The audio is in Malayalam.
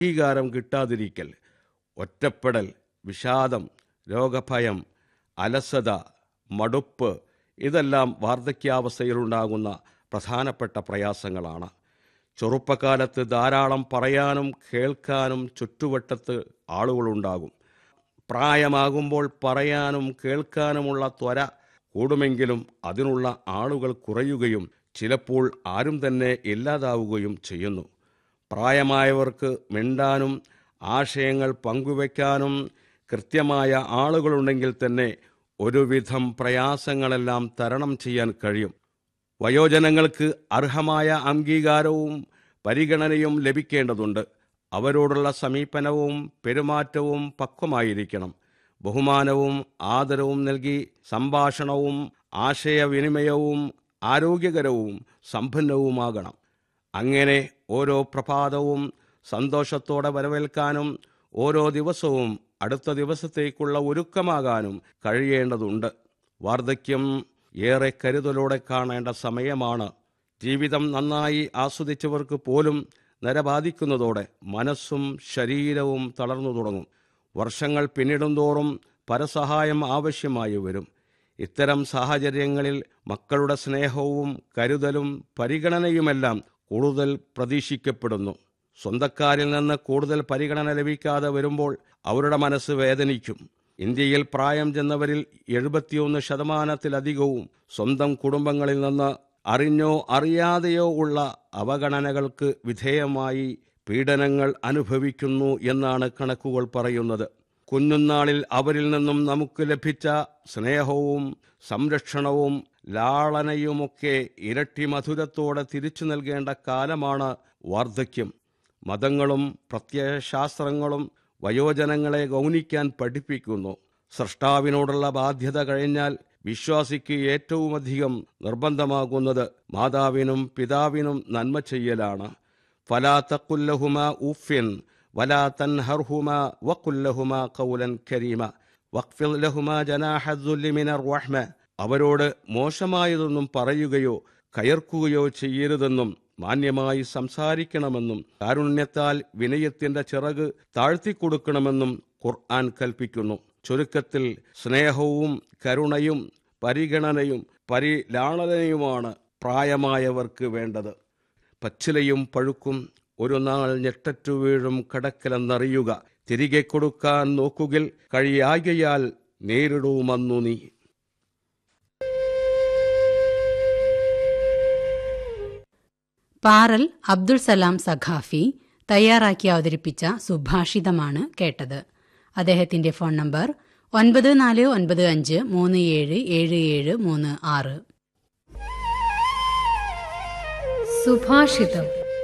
അംഗീകാരം കിട്ടാതിരിക്കൽ ഒറ്റപ്പെടൽ വിഷാദം രോഗഭയം അലസത മടുപ്പ് ഇതെല്ലാം വാർദ്ധക്യാവസ്ഥയിലുണ്ടാകുന്ന പ്രധാനപ്പെട്ട പ്രയാസങ്ങളാണ് ചെറുപ്പകാലത്ത് ധാരാളം പറയാനും കേൾക്കാനും ചുറ്റുവട്ടത്ത് ആളുകളുണ്ടാകും പ്രായമാകുമ്പോൾ പറയാനും കേൾക്കാനുമുള്ള ത്വര കൂടുമെങ്കിലും അതിനുള്ള ആളുകൾ കുറയുകയും ചിലപ്പോൾ ആരും തന്നെ ഇല്ലാതാവുകയും ചെയ്യുന്നു പ്രായമായവർക്ക് മിണ്ടാനും ആശയങ്ങൾ പങ്കുവയ്ക്കാനും കൃത്യമായ ആളുകളുണ്ടെങ്കിൽ തന്നെ ഒരുവിധം പ്രയാസങ്ങളെല്ലാം തരണം ചെയ്യാൻ കഴിയും വയോജനങ്ങൾക്ക് അർഹമായ അംഗീകാരവും പരിഗണനയും ലഭിക്കേണ്ടതുണ്ട് അവരോടുള്ള സമീപനവും പെരുമാറ്റവും പക്വമായിരിക്കണം ബഹുമാനവും ആദരവും നൽകി സംഭാഷണവും ആശയവിനിമയവും ആരോഗ്യകരവും സമ്പന്നവുമാകണം അങ്ങനെ ഓരോ പ്രഭാതവും സന്തോഷത്തോടെ വരവേൽക്കാനും ഓരോ ദിവസവും അടുത്ത ദിവസത്തേക്കുള്ള ഒരുക്കമാകാനും കഴിയേണ്ടതുണ്ട് വാർദ്ധക്യം ഏറെ കരുതലോടെ കാണേണ്ട സമയമാണ് ജീവിതം നന്നായി ആസ്വദിച്ചവർക്ക് പോലും നരബാധിക്കുന്നതോടെ മനസ്സും ശരീരവും തളർന്നു തുടങ്ങും വർഷങ്ങൾ പിന്നിടുന്തോറും പരസഹായം ആവശ്യമായി വരും ഇത്തരം സാഹചര്യങ്ങളിൽ മക്കളുടെ സ്നേഹവും കരുതലും പരിഗണനയുമെല്ലാം കൂടുതൽ പ്രതീക്ഷിക്കപ്പെടുന്നു സ്വന്തക്കാരിൽ നിന്ന് കൂടുതൽ പരിഗണന ലഭിക്കാതെ വരുമ്പോൾ അവരുടെ മനസ്സ് വേദനിക്കും ഇന്ത്യയിൽ പ്രായം ചെന്നവരിൽ എഴുപത്തിയൊന്ന് ശതമാനത്തിലധികവും സ്വന്തം കുടുംബങ്ങളിൽ നിന്ന് അറിഞ്ഞോ അറിയാതെയോ ഉള്ള അവഗണനകൾക്ക് വിധേയമായി പീഡനങ്ങൾ അനുഭവിക്കുന്നു എന്നാണ് കണക്കുകൾ പറയുന്നത് കുഞ്ഞുനാളിൽ അവരിൽ നിന്നും നമുക്ക് ലഭിച്ച സ്നേഹവും സംരക്ഷണവും ലാളനയുമൊക്കെ ഇരട്ടി മധുരത്തോടെ തിരിച്ചു നൽകേണ്ട കാലമാണ് വാർദ്ധക്യം മതങ്ങളും പ്രത്യയശാസ്ത്രങ്ങളും വയോജനങ്ങളെ ഗൗനിക്കാൻ പഠിപ്പിക്കുന്നു സൃഷ്ടാവിനോടുള്ള ബാധ്യത കഴിഞ്ഞാൽ വിശ്വാസിക്ക് ഏറ്റവുമധികം നിർബന്ധമാകുന്നത് മാതാവിനും പിതാവിനും നന്മ ചെയ്യലാണ് ഫലാ തക്കുല്ലഹുമ ഉഫ്യൻ വലാ തൻഹർഹുമ വക്കുല്ലഹുമ കൗലൻ കരീമ വഖ്ഫിൽ ലഹുമ ജനാഹദ്ദുല്ലി മിനർ റഹ്മ അവരോട് മോശമായതൊന്നും പറയുകയോ കയർക്കുകയോ ചെയ്യരുതെന്നും മാന്യമായി സംസാരിക്കണമെന്നും കാരുണ്യത്താൽ വിനയത്തിന്റെ ചിറക് താഴ്ത്തിക്കൊടുക്കണമെന്നും ഖുർആൻ കൽപ്പിക്കുന്നു ചുരുക്കത്തിൽ സ്നേഹവും കരുണയും പരിഗണനയും പരിലാളനയുമാണ് പ്രായമായവർക്ക് വേണ്ടത് പച്ചിലയും പഴുക്കും ഒരു നാൾ ഞെട്ടറ്റു വീഴും കടക്കലെന്നറിയുക തിരികെ കൊടുക്കാൻ നോക്കുകിൽ കഴിയാകയാൽ നേരിടുമന്നു നീ പാറൽ അബ്ദുൾ സലാം സഖാഫി തയ്യാറാക്കി അവതരിപ്പിച്ച സുഭാഷിതമാണ് കേട്ടത് അദ്ദേഹത്തിന്റെ ഫോൺ നമ്പർ ഒൻപത് നാല് ഒൻപത് അഞ്ച് മൂന്ന് ഏഴ് ഏഴ് ഏഴ് മൂന്ന് ആറ് സുഭാഷിതം